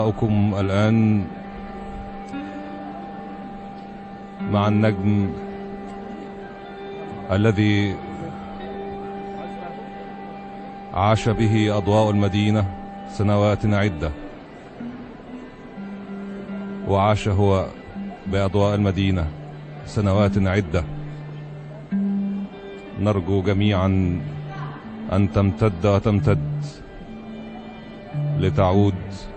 أراكم الآن مع النجم الذي عاش به أضواء المدينة سنوات عدة وعاش هو بأضواء المدينة سنوات عدة نرجو جميعا أن تمتد وتمتد لتعود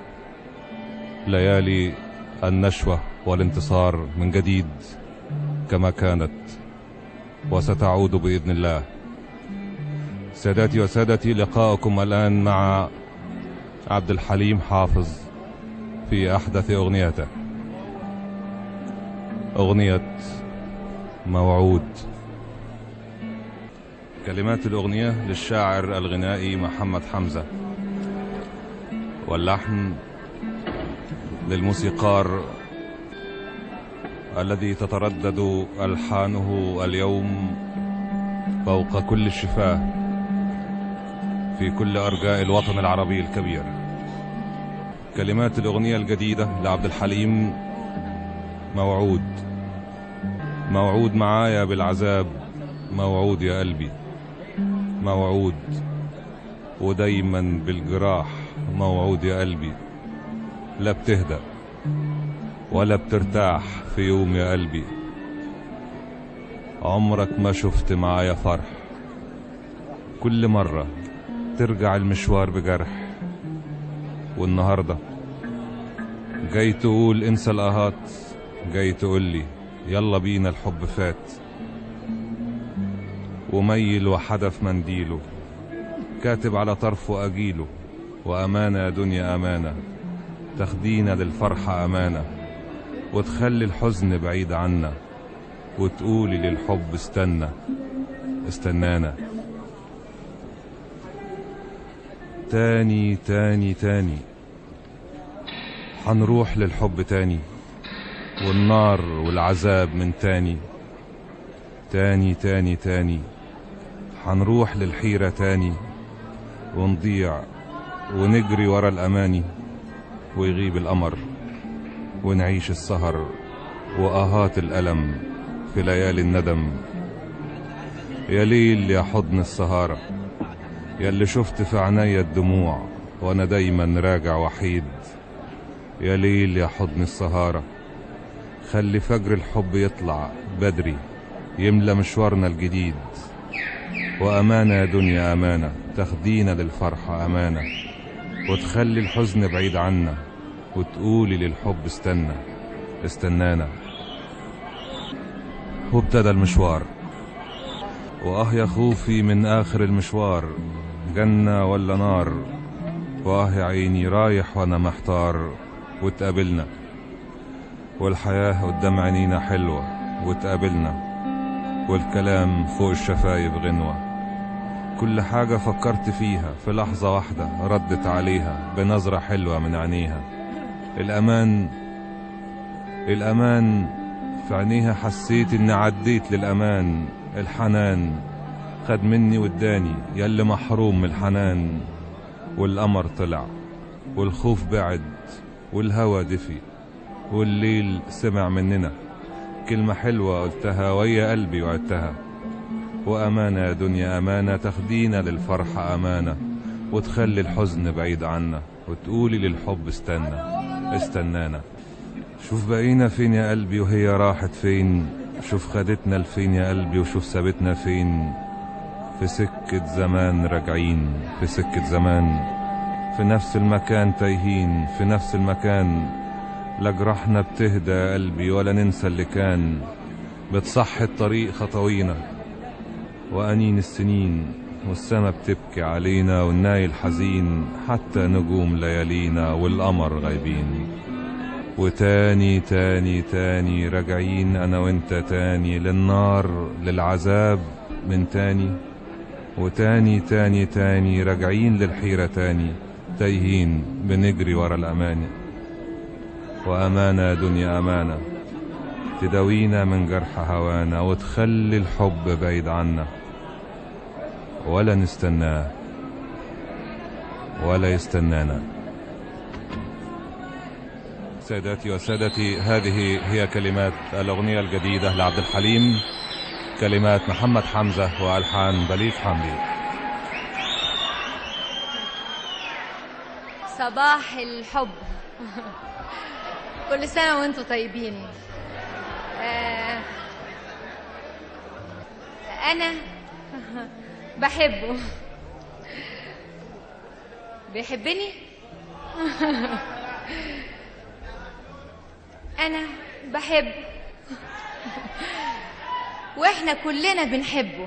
ليالي النشوة والانتصار من جديد كما كانت وستعود بإذن الله سادتي وسادتي لقاءكم الآن مع عبد الحليم حافظ في أحدث أغنيته أغنية موعود كلمات الأغنية للشاعر الغنائي محمد حمزة واللحن للموسيقار الذي تتردد ألحانه اليوم فوق كل الشفاه في كل أرجاء الوطن العربي الكبير كلمات الأغنية الجديدة لعبد الحليم موعود موعود معايا بالعذاب موعود يا قلبي موعود ودايما بالجراح موعود يا قلبي لا بتهدأ ولا بترتاح في يوم يا قلبي عمرك ما شفت معايا فرح كل مرة ترجع المشوار بجرح والنهاردة جاي تقول انسى القهات جاي تقول لي يلا بينا الحب فات وميل وحدف منديله كاتب على طرفه أجيله وأمانة يا دنيا أمانة تاخدينا للفرحة أمانة وتخلي الحزن بعيد عنا وتقولي للحب استنى استنانا تاني تاني تاني حنروح للحب تاني والنار والعذاب من تاني تاني تاني تاني حنروح للحيرة تاني ونضيع ونجري ورا الأماني ويغيب القمر ونعيش السهر وآهات الألم في ليالي الندم يا ليل يا حضن السهارة يا اللي شفت في عينيا الدموع وانا دايما راجع وحيد يا ليل يا حضن السهارة خلي فجر الحب يطلع بدري يملى مشوارنا الجديد وأمانة يا دنيا أمانة تاخدينا للفرحة أمانة وتخلي الحزن بعيد عنا وتقولي للحب استنى استنانا وابتدى المشوار واه يا خوفي من آخر المشوار جنة ولا نار واه يا عيني رايح وانا محتار واتقابلنا والحياة قدام عينينا حلوة واتقابلنا والكلام فوق الشفايف غنوة كل حاجة فكرت فيها في لحظة واحدة ردت عليها بنظرة حلوة من عينيها الأمان الأمان في عينيها حسيت إني عديت للأمان الحنان خد مني واداني ياللي محروم من الحنان والقمر طلع والخوف بعد والهوى دفي والليل سمع مننا كلمة حلوة قلتها ويا قلبي وعدتها وأمانة يا دنيا أمانة تاخدينا للفرحة أمانة وتخلي الحزن بعيد عنا وتقولي للحب استنى استنانا شوف بقينا فين يا قلبي وهي راحت فين شوف خدتنا لفين يا قلبي وشوف سابتنا فين في سكة زمان راجعين في سكة زمان في نفس المكان تايهين في نفس المكان لا جرحنا بتهدى يا قلبي ولا ننسى اللي كان بتصحي الطريق خطوينا وأنين السنين والسما بتبكي علينا والنايل حزين حتى نجوم ليالينا والقمر غايبين وتاني تاني تاني راجعين أنا وانت تاني للنار للعذاب من تاني وتاني تاني تاني راجعين للحيرة تاني تايهين بنجري ورا الأماني وأمانة يا دنيا أمانة تداوينا من جرح هوانا وتخلي الحب بعيد عنا ولا نستناه ولا يستنانا سيداتي وسادتي هذه هي كلمات الأغنية الجديدة لعبد الحليم كلمات محمد حمزة وألحان بليغ حمدي صباح الحب كل سنة وانتم طيبين آه، أنا بحبه بيحبني أنا بحب وإحنا كلنا بنحبه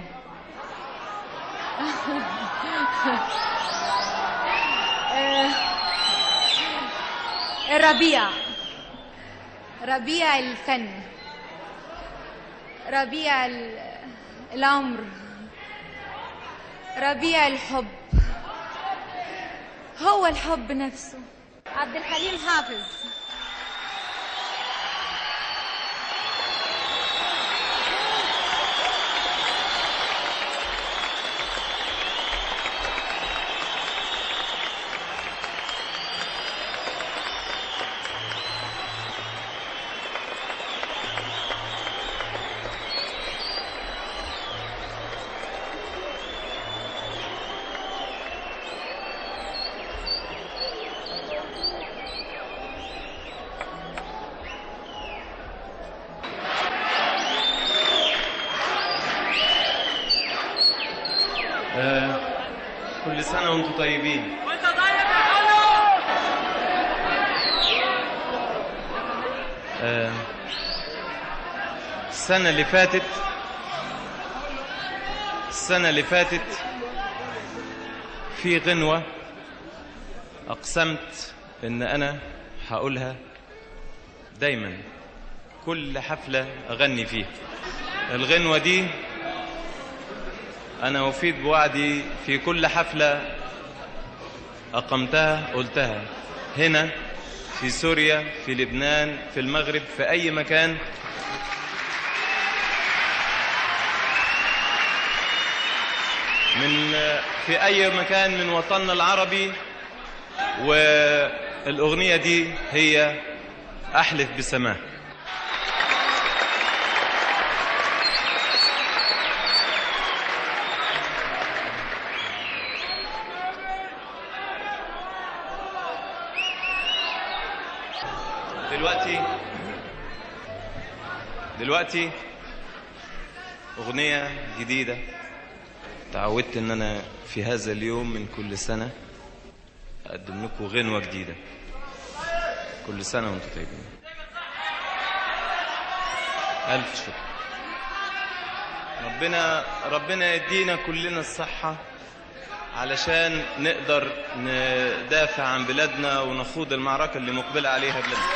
آه، الربيع ربيع الفن ربيع ال- العمر ربيع الحب هو الحب نفسه عبد الحليم حافظ آه، كل سنة وانتم طيبين آه، السنة اللي فاتت السنة اللي فاتت في غنوة أقسمت إن أنا هقولها دايما كل حفلة أغني فيها الغنوة دي أنا أفيد بوعدي في كل حفلة أقمتها قلتها هنا في سوريا في لبنان في المغرب في أي مكان من في أي مكان من وطننا العربي والأغنية دي هي أحلف بسماه دلوقتي دلوقتي أغنية جديدة تعودت إن أنا في هذا اليوم من كل سنة أقدم لكم غنوة جديدة كل سنة وأنتم طيبين ألف شكر ربنا ربنا يدينا كلنا الصحة علشان نقدر ندافع عن بلادنا ونخوض المعركة اللي مقبلة عليها بلادنا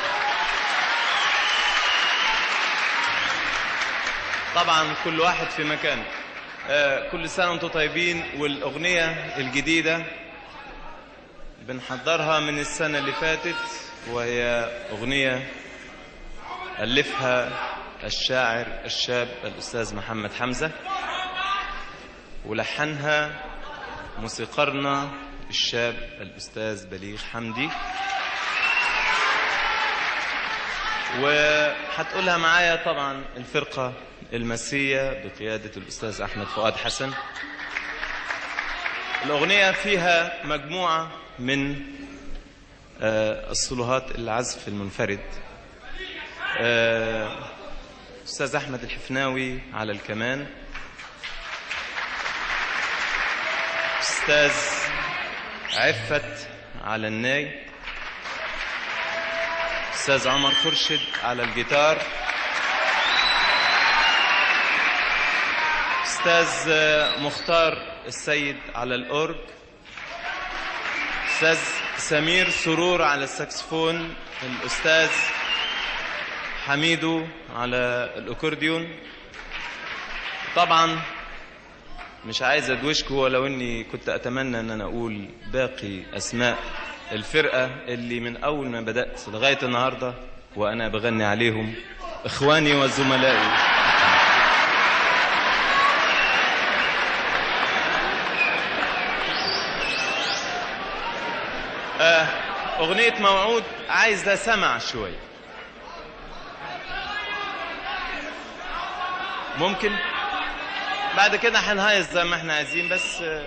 طبعا كل واحد في مكانه آه، كل سنة وانتم طيبين والأغنية الجديدة بنحضرها من السنة اللي فاتت وهي أغنية ألفها الشاعر الشاب الأستاذ محمد حمزة ولحنها موسيقارنا الشاب الأستاذ بليغ حمدي وهتقولها معايا طبعا الفرقة المسية بقيادة الأستاذ أحمد فؤاد حسن الأغنية فيها مجموعة من آه، الصلوهات العزف المنفرد آه، أستاذ أحمد الحفناوي على الكمان أستاذ عفت على الناي أستاذ عمر خرشد على الجيتار أستاذ مختار السيد على الأورج أستاذ سمير سرور على الساكسفون الأستاذ حميدو على الأكورديون طبعا مش عايز ادوشكم ولو اني كنت اتمنى ان انا اقول باقي اسماء الفرقه اللي من اول ما بدات لغايه النهارده وانا بغني عليهم اخواني وزملائي آه أغنية موعود عايزة سمع شوي ممكن بعد كده هنهيص زي ما احنا عايزين بس آه،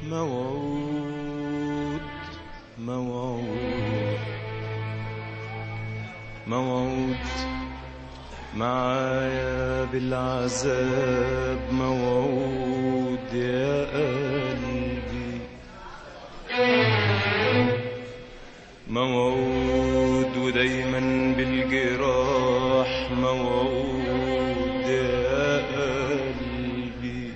موعود موعود موعود معايا بالعذاب موعود يا قلبي موعود ودايما بالجراح موعود يا قلبي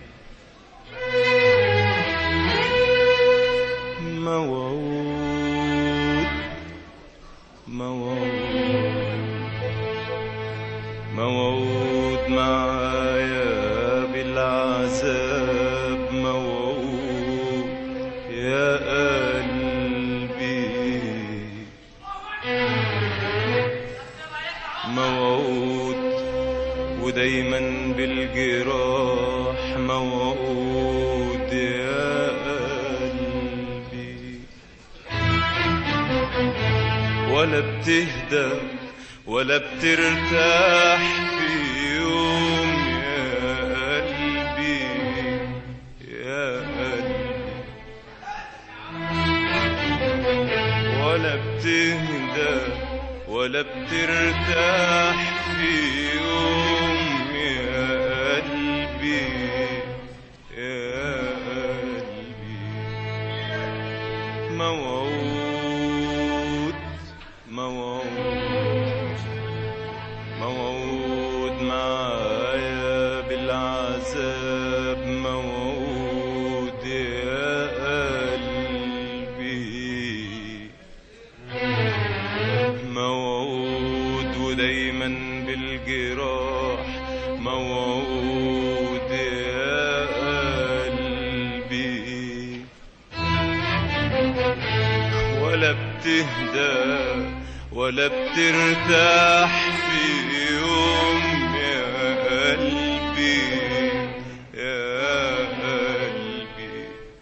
موعود موعود موعود معايا بالعذاب موعود يا قلبي موعود ودايما بالجراح موعود يا قلبي ولا بتهدى ولا بترتاح في يوم يا قلبي يا قلبي ولا بتهدى ولا بترتاح في يوم يا قلبي يا قلبي موعود موعود موعود معايا بالعذاب موعود يا قلبي موعود ودايما بالجراح موعود يا قلبي ولا بتهدى ولا بترتاح في يوم يا قلبي يا قلبي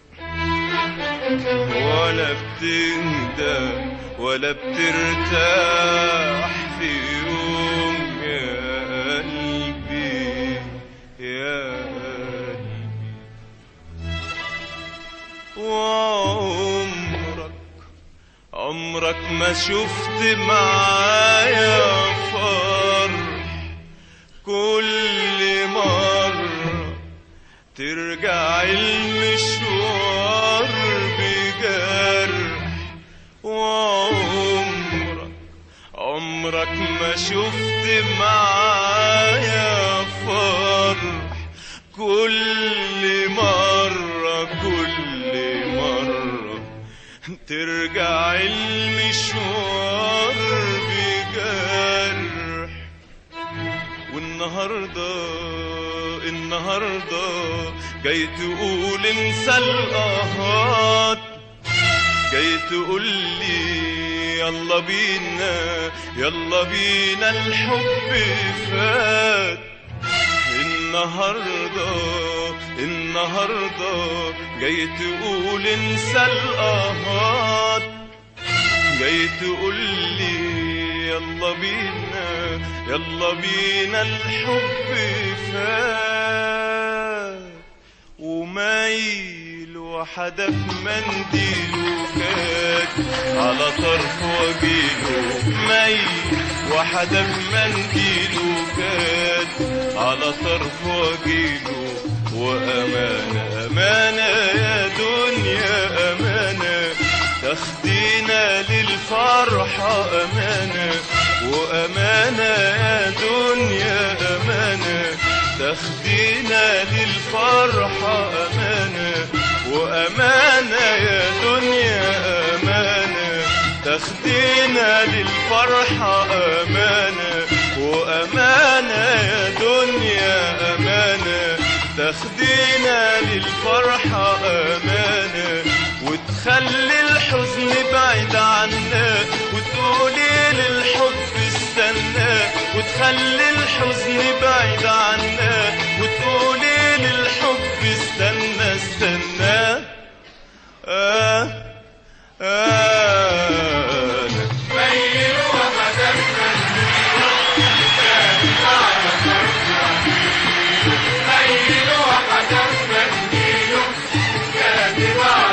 ولا بتهدى ولا بترتاح في يوم يا قلبي يا قلبي وعمرك عمرك ما شفت معايا فرح كل مرة ترجع المشوار بجرح وعمرك عمرك ما شفت معايا فرح كل مرة كل مرة ترجع المشوار بجرح والنهاردة النهاردة جاي تقول انسى القهات جاي تقول لي يلا بينا يلا بينا الحب فات النهاردة النهاردة جاي تقول انسى القهات جاي تقول لي يلا بينا يلا بينا الحب فات ومايل وحدف منديله كات على طرف وجيله مايل وحدف منديله كات على طرف وجيله وأمانة أمانة يا دنيا أمانة تاخدينا للفرحة أمانة وأمانة يا دنيا أمانة تاخدينا للفرحة أمانة وأمانة يا دنيا أمانة تاخدينا للفرحة أمانة وأمانة يا دنيا أمانة تاخدينا للفرحة أمانة وتخلي الحزن بعيد عنا وتقولي للحب استنى وتخلي الحزن بعيد عنا وتقولي للحب استنى استنى آه آه ميل وحدف منديله كان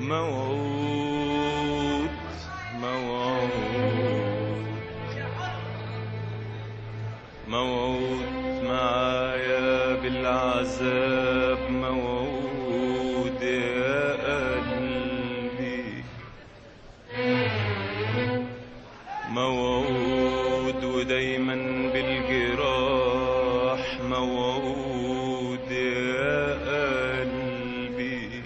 موعود موعود موعود معايا بالعذاب موعود يا قلبي موعود ودايما بالجراح موعود يا قلبي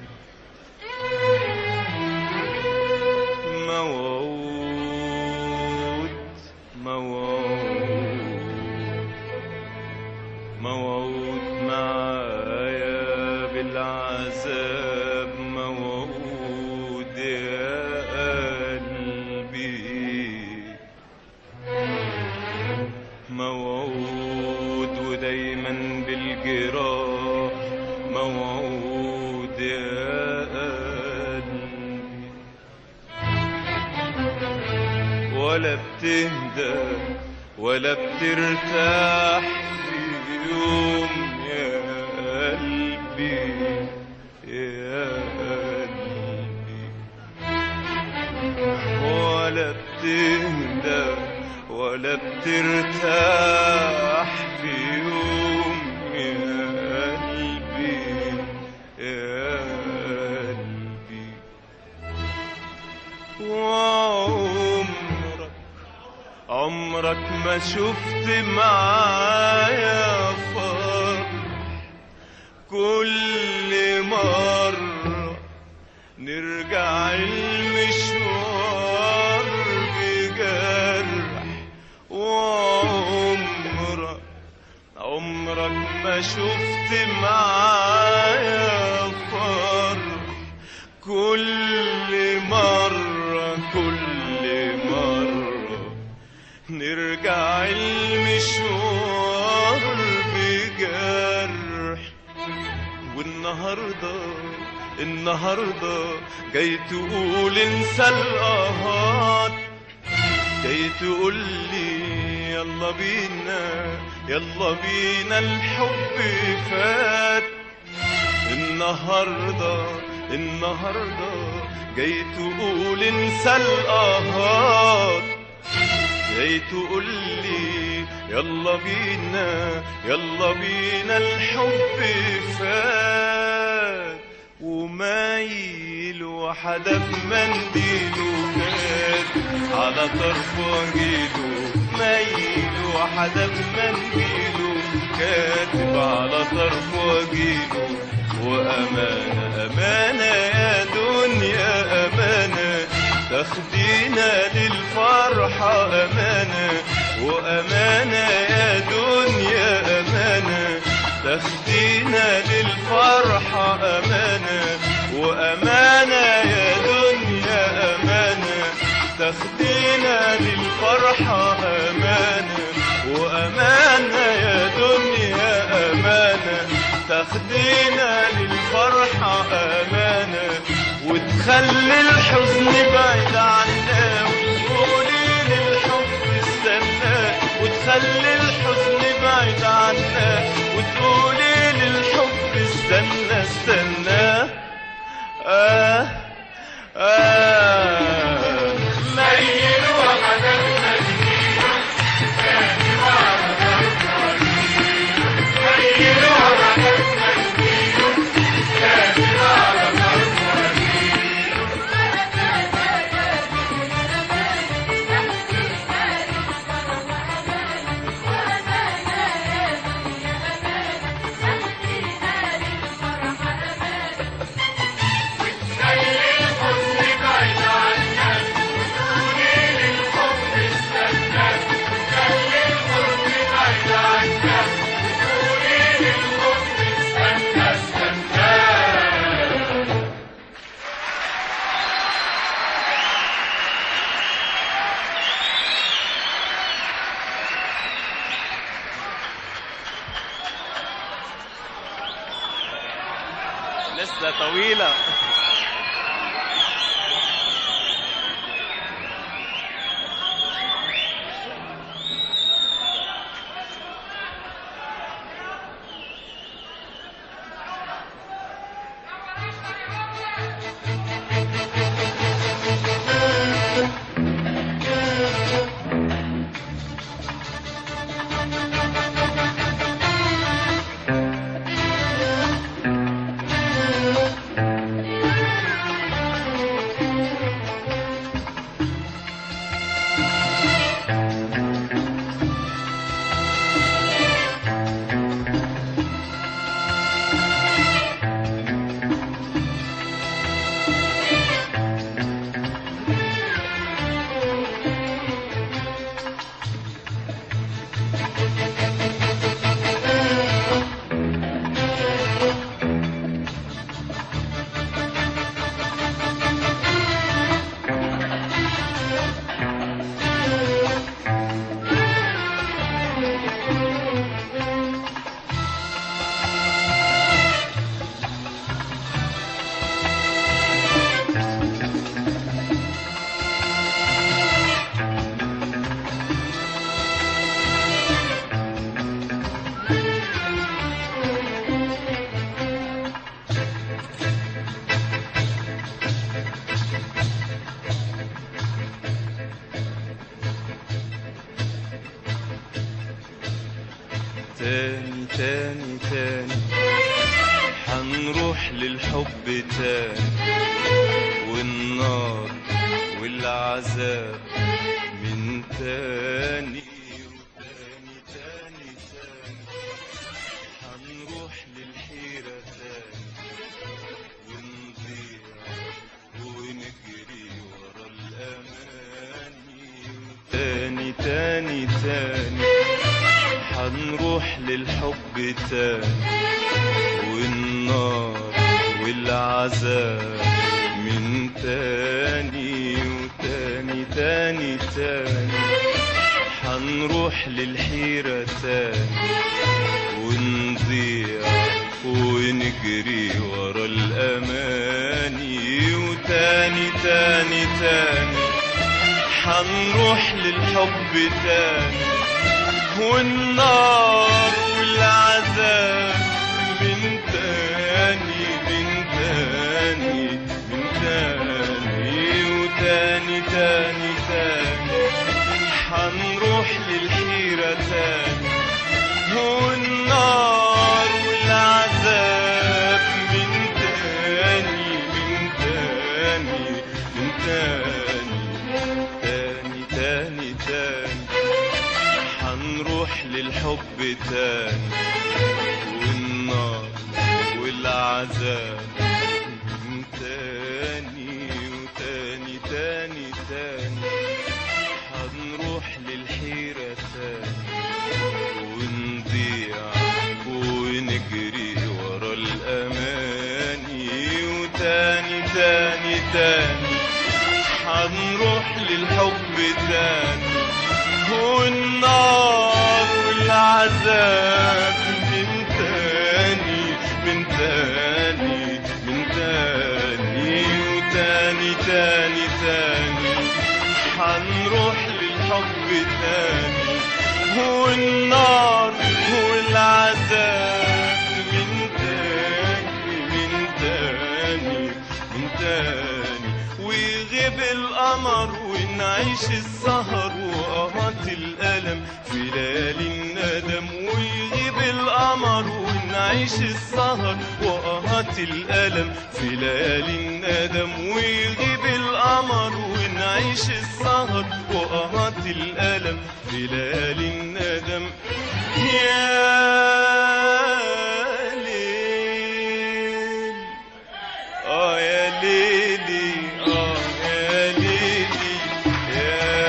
موعود موعود موعود معايا بالعذاب موعود يا قلبي موعود ودايما بالجراح موعود يا قلبي ولا بتهدى ولا بترتاح في يوم يا قلبي يا قلبي ولا بتهدى ولا بترتاح في يوم يا قلبي يا قلبي وعمرك عمرك ما شفت معايا فرح كل مرة نرجع المشوار بجرح وعمرك عمرك ما شفت معايا فرح كل مرة كل مرة نرجع المشوار بجرح والنهاردة النهاردة جاي تقول انسى القهات جاي تقول لي يلا بينا يلا بينا الحب فات النهاردة النهاردة جاي تقول انسى القهات جاي تقول لي يلا بينا يلا بينا الحب فات ومايل وحدف منديله كات على طرف وجيله مايل وحدف منديله كاتب على طرف وجيله وأمانة أمانة يا دنيا أمانة تاخدينا للفرحة أمانة وأمانة يا دنيا أمانة تاخدينا للفرحة أمانة وأمانة يا دنيا أمانة تاخدينا للفرحة أمانة وأمانة يا دنيا أمانة تاخدينا للفرحة أمانة وتخلي الحزن بعيد عنا وتقولي للحب استنى وتخلي الحزن بعيد عنا وتقولي للحب استنى استنى آه آه ميل وحدك لسه طويلة تاني حنروح للحب تاني والنار والعذاب من تاني وتاني تاني تاني حنروح للحيرة تاني ونضيع ونجري ورا الأماني تاني تاني تاني حنروح للحب تاني والنار والعذاب من تاني وتاني تاني تاني حنروح للحيرة تاني ونضيع ونجري ورا الأماني وتاني تاني تاني حنروح للحب تاني والنار والعذاب من تاني من تاني من تاني وتاني تاني تاني حنروح للحيرة تاني والنار والعذاب من تاني من تاني من تاني تاني تاني تاني حنروح للحب تاني والنار والعذاب من تاني وتاني تاني تاني حنروح للحيرة تاني ونضيع ونجري ورا الأماني وتاني تاني تاني حنروح للحب تاني والنار والعذاب من تاني من تاني من تاني وتاني تاني تاني حنروح للحب تاني والنار والعذاب من تاني من تاني من تاني ويغيب القمر ونعيش السهر وقهات الألم في ليالي الندم ويغيب القمر ونعيش السهر وقهات الألم في ليالي الندم ويغيب القمر ونعيش السهر وقهات الألم في ليالي الندم يا ليل اه يا ليلي اه يا ليلي يا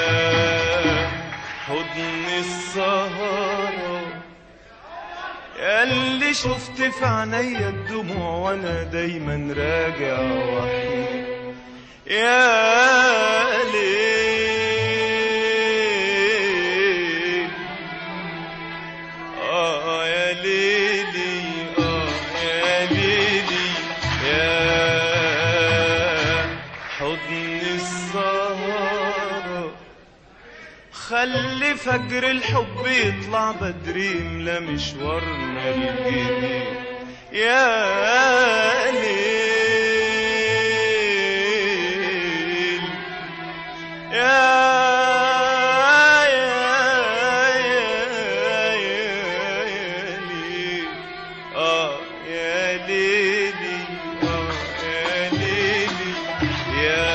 حضن السهرة يا اللي شفت في عينيا الدموع وانا دايما راجع وحيد يا ليل آه يا ليلي آه يا ليلي يا حضن السهرة خلي فجر الحب يطلع بدري يملى مشوارنا الجديد يا ليل يا يا يا يا يا ليل اه يا ليلي اه يا ليلي يا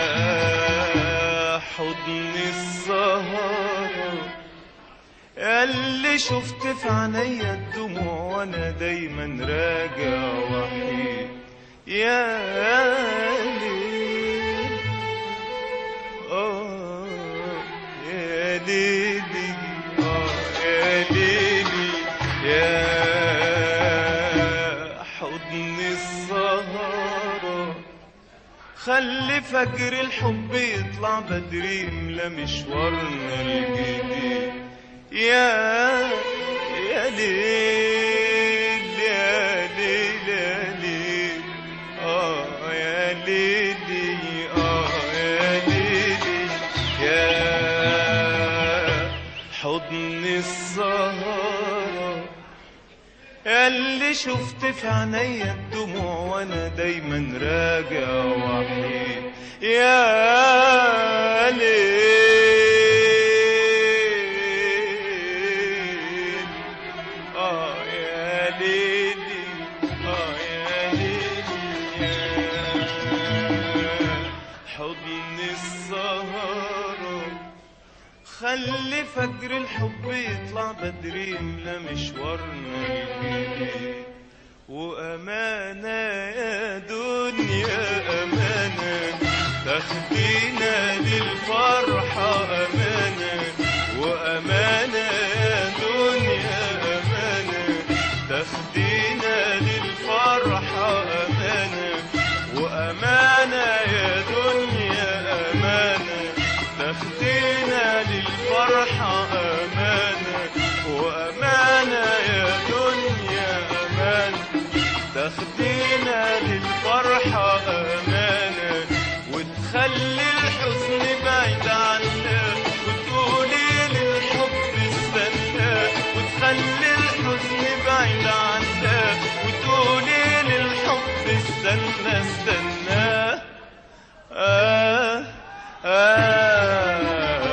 حضن السهرة يا اللي شفت في عينيا الدموع وانا دايما راجع وحيد يا ليل آه يا ليلي آه يا ليلي يا حضن السهرة خلي فجر الحب يطلع بدري يملى مشوارنا الجديد يا يا ليل يا ليل يا ليل اه يا ليلي اه يا ليلي يا حضن السهرة يا اللي شفت في عينيا الدموع وانا دايما راجع وحيد يا ليل اه يا وتخلي فجر الحب يطلع بدري يملى مشوارنا الجديد وأمانة يا دنيا أمانة تاخدينا للفرحة أمانة وأمانة يا دنيا أمانة تاخدينا للفرحة أمانة وأمانة يا دنيا أمانة تاخدينا للفرحة أمانة وأمانة يا دنيا أمانة تاخدينا للفرحة أمانة وتخلي الحزن بعيد عنا وتقولي للحب استنى وتخلي الحزن بعيد عنا وتقولي للحب استنى استنى آه آه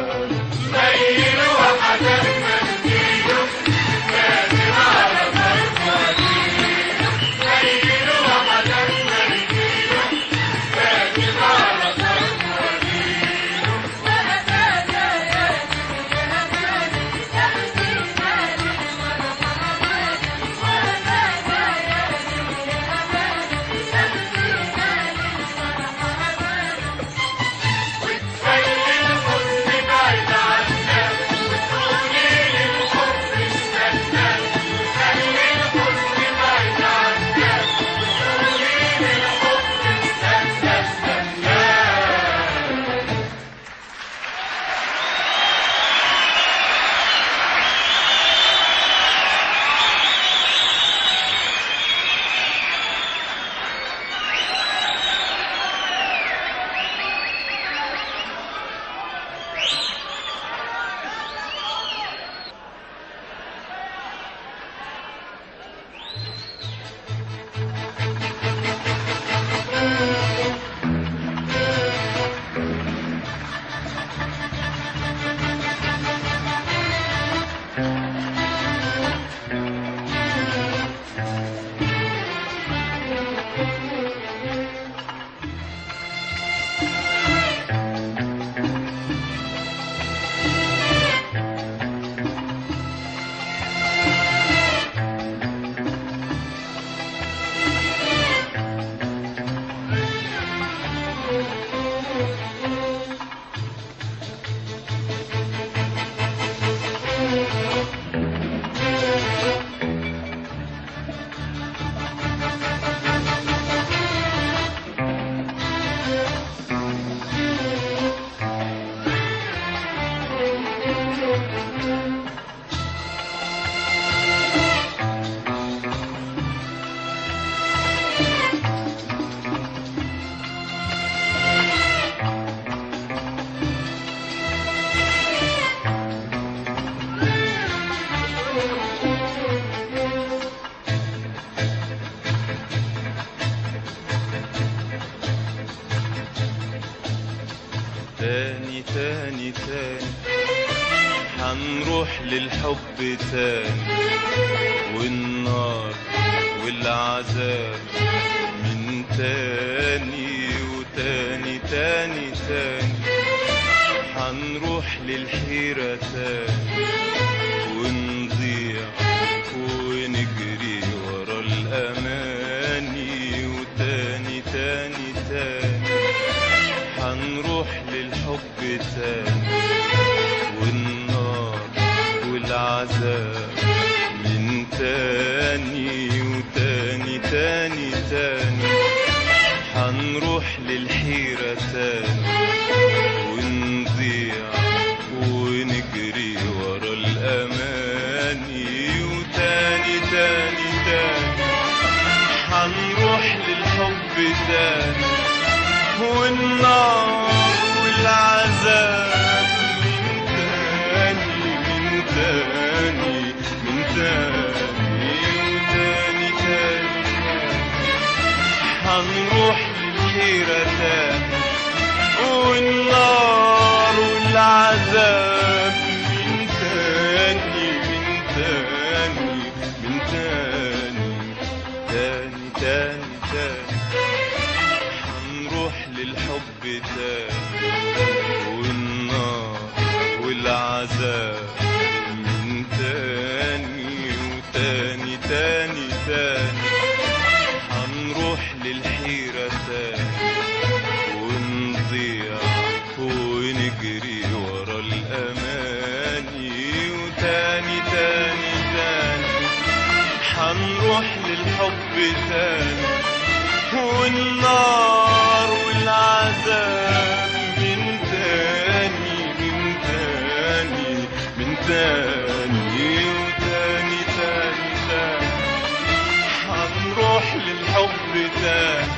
تاني تاني تاني حنروح للحب تاني والنار والعذاب من تاني وتاني تاني تاني حنروح للحيرة تاني ونضيع ونجري ورا الأماني وتاني تاني تاني حنروح للحب تاني والنار والعذاب من تاني وتاني تاني تاني حنروح للحيرة تاني ونضيع ونجري ورا الأماني وتاني تاني تاني حنروح للحب تاني والنار والعذاب من تاني من تاني من تاني وتاني تاني حنروح للحيرة تاني والنار والعذاب من تاني من تاني من تاني تاني تاني تاني حنروح للحب تاني والنار والعذاب تاني هنروح للحيرة تاني ونضيع ونجري ورا الأماني وتاني تاني تاني هنروح للحب تاني والنار والعذاب من تاني من تاني من تاني وتاني تاني تاني هنروح للحب تاني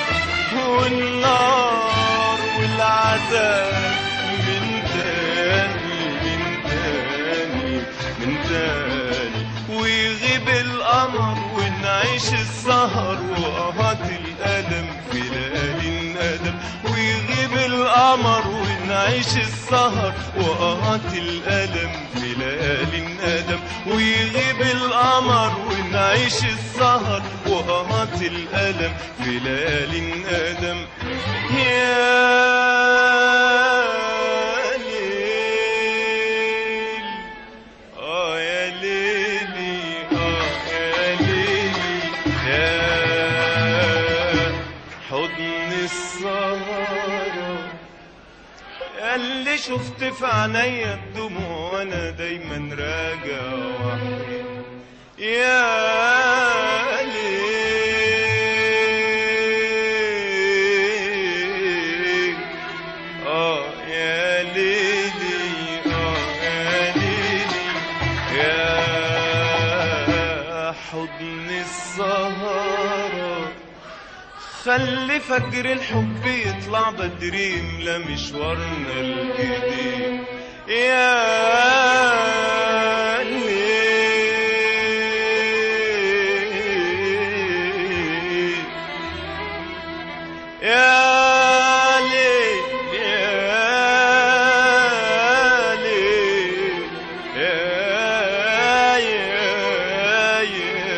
والنار والعذاب من تاني من تاني من تاني ويغيب القمر ونعيش السهر وقهات الألم في ليالي الندم ويغيب القمر ونعيش السهر وقهات الألم في ليالي الندم ويغيب القمر ونعيش السهر وقهات الألم في ليالي الندم يا ليل آه يا ليلي آه يا ليلي يا حضن السهرة اللي شفت في عينيا الدموع وانا دايما راجع وحيد يا ليل اه يا ليلي اه يا ليلي يا حضن السهرة خلي فجر الحب يطلع بدري يملى مشوارنا الجديد يا ليل يا ليل يا ليل يا يا يا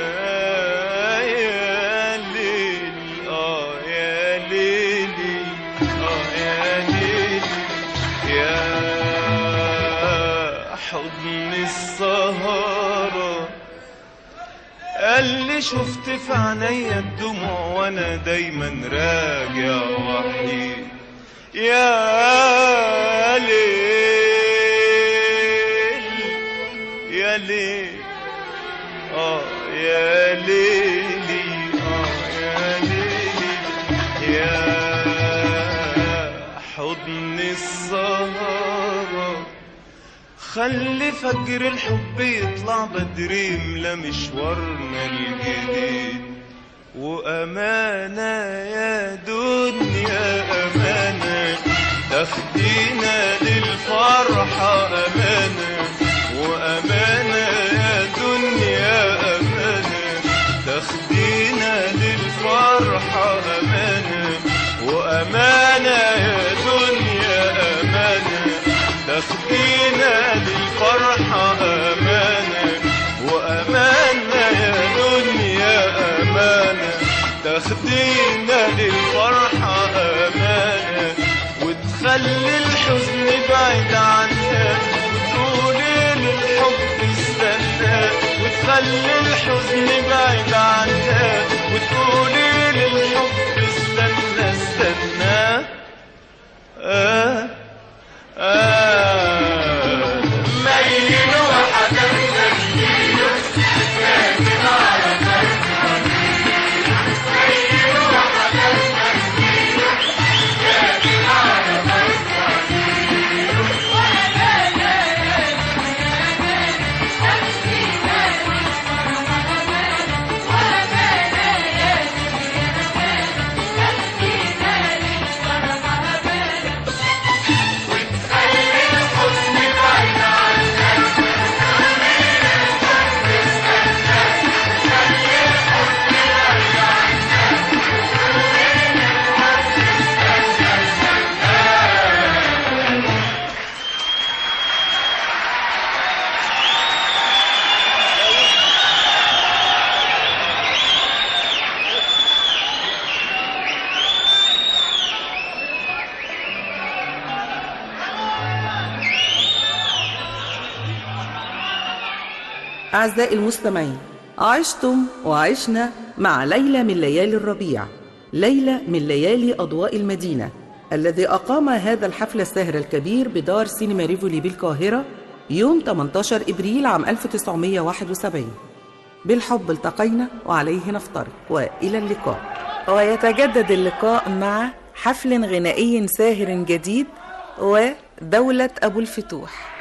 يا ليل اه يا ليلي اه يا ليلي يا حضن السهره اللي شفت في عينيا الدموع وانا دايما راجع وحيد يا ليل يا ليل اه يا ليلي اه يا ليلي يا حضن السهره خلي فجر الحب يطلع بدري يملى مشوارنا الجديد وأمانة يا دنيا أمانة تاخدينا للفرحة أمانة وأمانة يا دنيا أمانة تاخدينا للفرحة أمانة وأمانة يا دنيا أمانة تاخدينا للفرحة أمانة وأمانة يا دنيا أمانة تاخدينا للفرحة أمانة وتخلي الحزن بعيد عنا وتقولي للحب استنى وتخلي الحزن بعيد عنا وتقولي للحب استنى استنى آه آه ميل وحكمنا أعزائي المستمعين عشتم وعشنا مع ليلة من ليالي الربيع ليلة من ليالي أضواء المدينة الذي أقام هذا الحفل الساهر الكبير بدار سينما ريفولي بالقاهرة يوم 18 إبريل عام 1971 بالحب التقينا وعليه نفترق وإلى اللقاء ويتجدد اللقاء مع حفل غنائي ساهر جديد ودولة أبو الفتوح